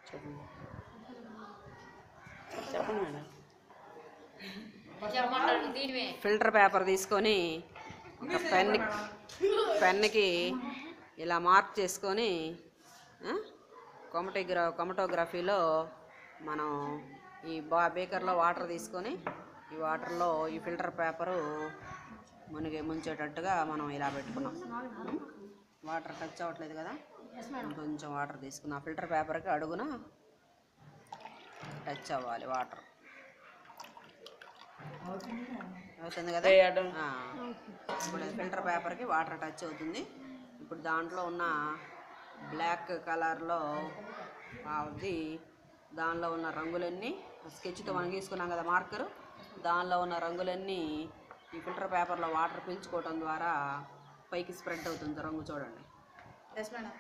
చెప్పండి చెప్పండి మేడం చెప్పమంటారు దీనివే ఫిల్టర్ పేపర్ తీసుకొని ఒక పెన్ పెన్కి ఇలా మార్క్ చేసుకొని ఆ, కొమటోగ్రా కొమటోగ్రఫీలో మనం ఈ బా బేకర్లో వాటర్ తీసుకొని ఈ వాటర్లో ఈ ఫిల్టర్ పేపరు మునిగి ముంచేటట్టుగా మనం ఇలా పెట్టుకున్నాం ఉం? వాటర్ టచ్ అవ్వట్లేదు కదా కొంచెం వాటర్ తీసుకున్నాం ఆ ఫిల్టర్ పేపర్కి అడుగున టచ్ అవ్వాలి వాటర్ అవుతుంది కదా ఆ. ఇప్పుడు ఫిల్టర్ పేపర్కి వాటర్ టచ్ అవుతుంది ఇప్పుడు దాంట్లో ఉన్న బ్లాక్ కలర్లో అది దానిలో ఉన్న రంగులన్నీ స్కెచ్తో మనం గీసుకున్నాం కదా మార్కరు దానిలో ఉన్న రంగులన్నీ ఈ ఫిల్టర్ పేపర్లో వాటర్ పీల్చుకోవటం ద్వారా పైకి స్ప్రెడ్ అవుతుంది రంగు చూడండి ఎస్ మేడం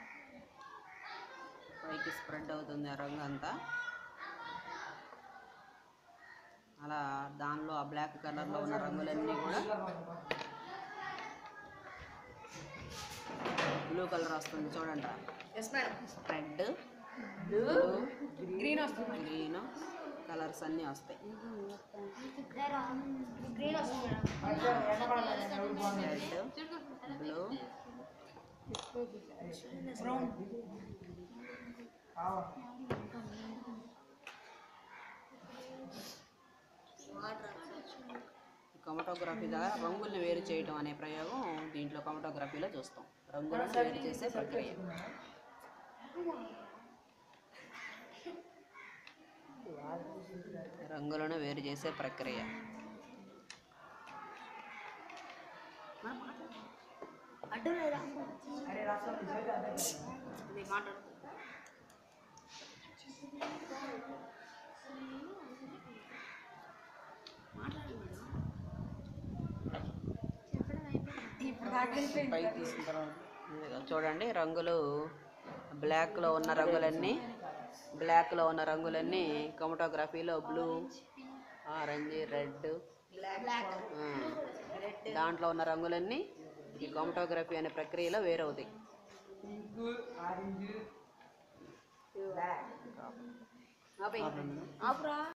పైకి స్ప్రెడ్ అవుతుంది ఆ రంగు అంతా అలా దానిలో ఆ బ్లాక్ కలర్లో ఉన్న రంగులన్నీ కూడా బ్లూ కలర్ వస్తుంది చూడండి రా yes madam red blue green వస్తుంది గ్రీన్ కలర్స్ అన్నీ వస్తాయి గ్రీన్ వస్తుంది రెడ్ బ్లూ కొమటోగ్రఫీ ద్వారా రంగుల్ని వేరు చేయటం అనే ప్రయోగం దీంట్లో కొమటోగ్రఫీలో చూస్తాం రంగులను వేరు చేసే ప్రక్రియ రంగులను వేరు చేసే ప్రక్రియ అడ్డు లేదా ఇది మాట్లాడు పైకి తీసిన తర్వాత ఇదిగో చూడండి రంగులు బ్లాక్లో ఉన్న రంగులన్నీ బ్లాక్లో ఉన్న రంగులన్నీ కొమటోగ్రఫీలో బ్లూ ఆరెంజ్ రెడ్ దాంట్లో ఉన్న రంగులన్నీ ఈ కొమటోగ్రఫీ అనే ప్రక్రియలో వేరవుతాయి ఆపురా